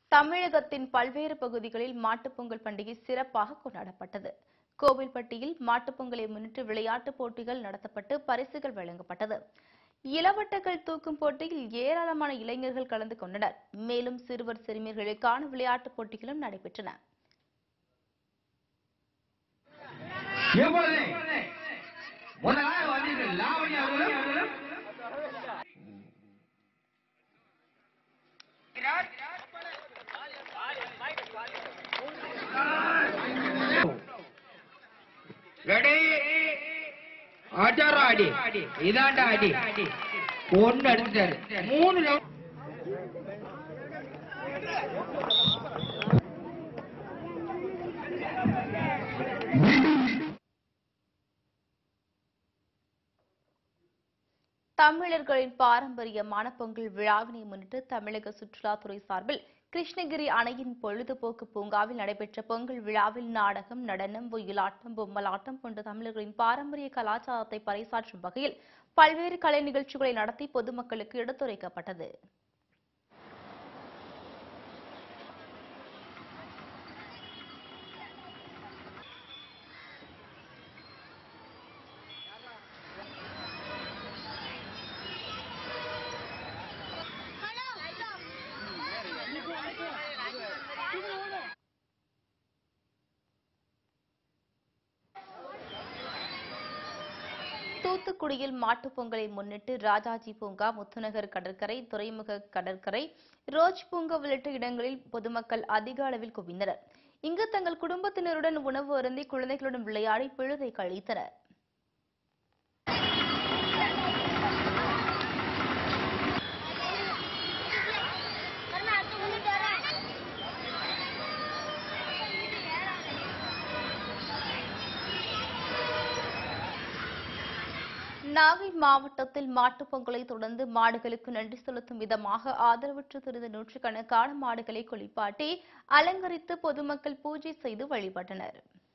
தமிழகத்தின் பல்வேறு பகுதிகளில் மாட்டுப் பொங்கல் பண்டிகை சிறப்பாக கொண்டாடப்பட்டது கோவில்பட்டியில் மாட்டுப் பொங்கலை முன்னிட்டு விளையாட்டுப் போட்டிகள் நடத்தப்பட்டு பரிசுகள் வழங்கப்பட்டது இளவட்டங்கள் தூக்கும் போட்டியில் ஏராளமான இளைஞர்கள் கலந்து கொண்டனர் மேலும் சிறுவர் சிறுமியர்களுக்கான விளையாட்டுப் போட்டிகளும் நடைபெற்றன இப்பொழுது முதலாக வந்தீர்கள் லாவணி அவர்களும் ரெடி ஆச்சாரம் அடி இதாண்டா அடி ஒன்னு எடுத்துட்டாரு மூணு round. தமிழர்களின் பாரம்பரியமான பொங்கல் விழாவினை முன்னிட்டு தமிழக சுற்றுலாத்துறை சார்பில் கிருஷ்ணகிரி அணையின் பொழுதுபோக்கு பூங்காவில் நடைபெற்ற பொங்கல் விழாவில் நாடகம் நடனம் ஒயிலாட்டம் பொம்மலாட்டம் போன்ற தமிழர்களின் பாரம்பரிய கலாச்சாரத்தை பறைசாற்றும் வகையில் பல்வேறு கலை நிகழ்ச்சிகளை நடத்தி பொதுமக்களுக்கு எடுத்துரைக்கப்பட்டது தூத்துக்குடியில் மாட்டுப் பொங்கலை முன்னிட்டு ராஜாஜி பூங்கா முத்துநகர் கடற்கரை துறைமுக கடற்கரை ரோஜ் பூங்கா உள்ளிட்ட இடங்களில் பொதுமக்கள் அதிக அளவில் குவிந்தனர் இங்கு தங்கள் குடும்பத்தினருடன் உணவு அருந்தி குழந்தைகளுடன் விளையாடி பொழுதை கழித்தனர் நாகை மாவட்டத்தில் மாட்டுப் பொங்கலை தொடர்ந்து மாடுகளுக்கு நன்றி செலுத்தும் விதமாக ஆதரவற்று திரிந்த நூற்றுக்கணக்கான மாடுகளை குளிப்பாட்டி அலங்கரித்து பொதுமக்கள் பூஜை செய்து வழிபட்டனர்